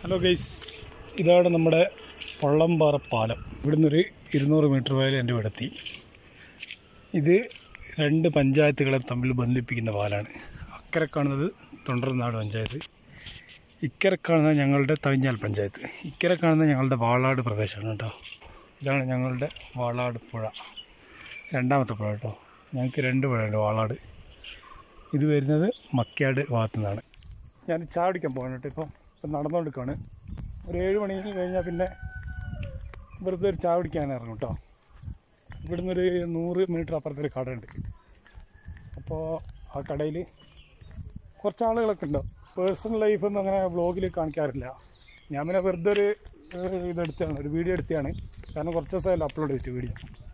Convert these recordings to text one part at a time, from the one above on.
hello guys ഇതാണ് നമ്മുടെ പള്ളംപാറ പാലം ഇവിടുന്ന് ഒരു ഇരുന്നൂറ് മീറ്റർ വരെ എൻ്റെ ഇവിടെത്തി ഇത് രണ്ട് പഞ്ചായത്തുകളെ തമ്മിൽ ബന്ധിപ്പിക്കുന്ന പാലാണ് അക്കരെ കാണുന്നത് തൊണ്ടർനാട് പഞ്ചായത്ത് ഇക്കരെ കാണുന്നത് ഞങ്ങളുടെ തവിഞ്ഞാൽ പഞ്ചായത്ത് ഇക്കരെ കാണുന്നത് ഞങ്ങളുടെ വാളാട് പ്രദേശമാണ് കേട്ടോ ഇതാണ് ഞങ്ങളുടെ വാളാട് പുഴ രണ്ടാമത്തെ പുഴ കേട്ടോ ഞങ്ങൾക്ക് രണ്ട് പുഴയുണ്ട് വാളാട് ഇത് വരുന്നത് മക്യാട് ഭാഗത്തു നിന്നാണ് ഞാൻ ചായ കുടിക്കാൻ പോകണം കേട്ടോ ഇപ്പം ഇപ്പം നടന്നുകൊണ്ടിരിക്കുകയാണ് ഒരു ഏഴ് മണി കഴിഞ്ഞാൽ പിന്നെ വെറുതെ ഒരു ചായ കുടിക്കാൻ ഇറങ്ങും കേട്ടോ ഇവിടുന്ന് ഒരു നൂറ് മീറ്റർ അപ്പുറത്തൊരു കടയുണ്ട് അപ്പോൾ ആ കടയിൽ കുറച്ച് ആളുകളൊക്കെ ഉണ്ട് പേഴ്സണൽ ലൈഫൊന്നും അങ്ങനെ വ്ളോഗിൽ കാണിക്കാറില്ല ഞാൻ പിന്നെ വെറുതെ ഒരു ഏഹ്, ഇതെടുത്താണ് ഒരു വീഡിയോ എടുത്തതാണ് കാരണം കുറച്ച് ദിവസമായാലും അപ്ലോഡ് ചെയ്തിട്ട് വീഡിയോ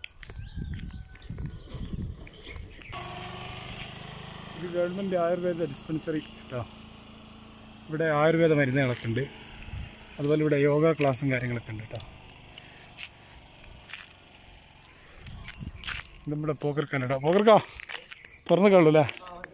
ഇത് ഗവൺമെൻറ് ആയുർവേദ ഡിസ്പെൻസറി കേട്ടോ ഇവിടെ ആയുർവേദ മരുന്നുകളൊക്കെ ഉണ്ട് അതുപോലെ ഇവിടെ യോഗ ക്ലാസ്സും കാര്യങ്ങളൊക്കെ ഉണ്ട് കേട്ടോ ഇത് നമ്മുടെ പോക്കർക്കാണ് കേട്ടോ പോക്കർക്കാ തുറന്നു കാണൂ അല്ലേ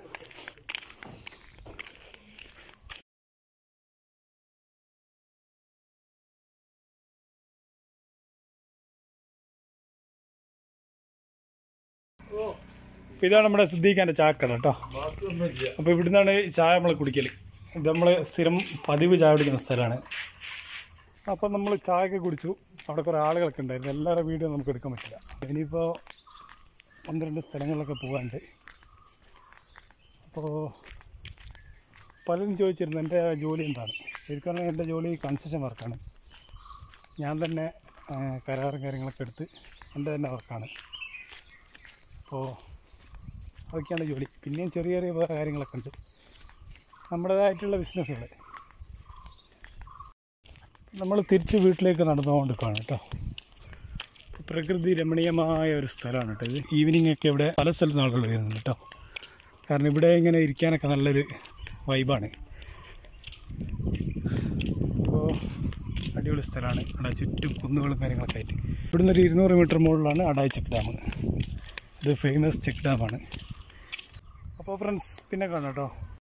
ഇപ്പൊ ഇതാണ് നമ്മുടെ സിദ്ദീഖാൻ്റെ ചാക്കട കേട്ടോ അപ്പോൾ ഇവിടുന്നാണ് ഈ ചായ നമ്മൾ കുടിക്കൽ ഇത് നമ്മൾ സ്ഥിരം പതിവ് ചായ കുടിക്കുന്ന സ്ഥലമാണ് അപ്പം നമ്മൾ ചായയൊക്കെ കുടിച്ചു അവിടെ കുറേ ആളുകളൊക്കെ ഉണ്ടായിരുന്നു എല്ലാവരുടെ വീഡിയോ നമുക്ക് എടുക്കാൻ പറ്റില്ല ഇനിയിപ്പോൾ പന്ത്രണ്ട് സ്ഥലങ്ങളിലൊക്കെ പോകാനുണ്ട് അപ്പോൾ പലരും ചോദിച്ചിരുന്നു എൻ്റെ ജോലി എന്താണ് ശരിക്കും പറഞ്ഞാൽ എൻ്റെ ജോലി കൺസ്ട്രക്ഷൻ വർക്കാണ് ഞാൻ തന്നെ ആ, കരാറും കാര്യങ്ങളൊക്കെ എടുത്ത് എൻ്റെ തന്നെ വർക്കാണ് അപ്പോൾ അതൊക്കെയാണ് ജോലി പിന്നെയും ചെറിയ ചെറിയ വേറെ കാര്യങ്ങളൊക്കെ ഉണ്ട് നമ്മുടേതായിട്ടുള്ള ബിസിനസ്സുകൾ നമ്മൾ തിരിച്ച് വീട്ടിലേക്ക് നടന്നുകൊണ്ടിരിക്കുകയാണ് കേട്ടോ പ്രകൃതി രമണീയമായ ഒരു സ്ഥലമാണ് കേട്ടോ ഇത് ഈവനിങ് ഒക്കെ ഇവിടെ പല സ്ഥലത്തും ആളുകൾ വരുന്നുണ്ട് കേട്ടോ കാരണം ഇവിടെ ഇങ്ങനെ ഇരിക്കാനൊക്കെ നല്ലൊരു വൈബാണ് അപ്പോൾ അടിപൊളി സ്ഥലമാണ് അവിടെ ചുറ്റും കുന്നുകളും കാര്യങ്ങളൊക്കെ ആയിട്ട് ഇവിടുന്ന് ഒരു ഇരുന്നൂറ് മീറ്റർ മുകളിലാണ് അടായി ചെക്ക് ഡാം ഇത് ഫേമസ് ചെക്ക് ഡാമാണ് അപ്പോൾ ഫ്രണ്ട്സ് പിന്നെ കാണാം കേട്ടോ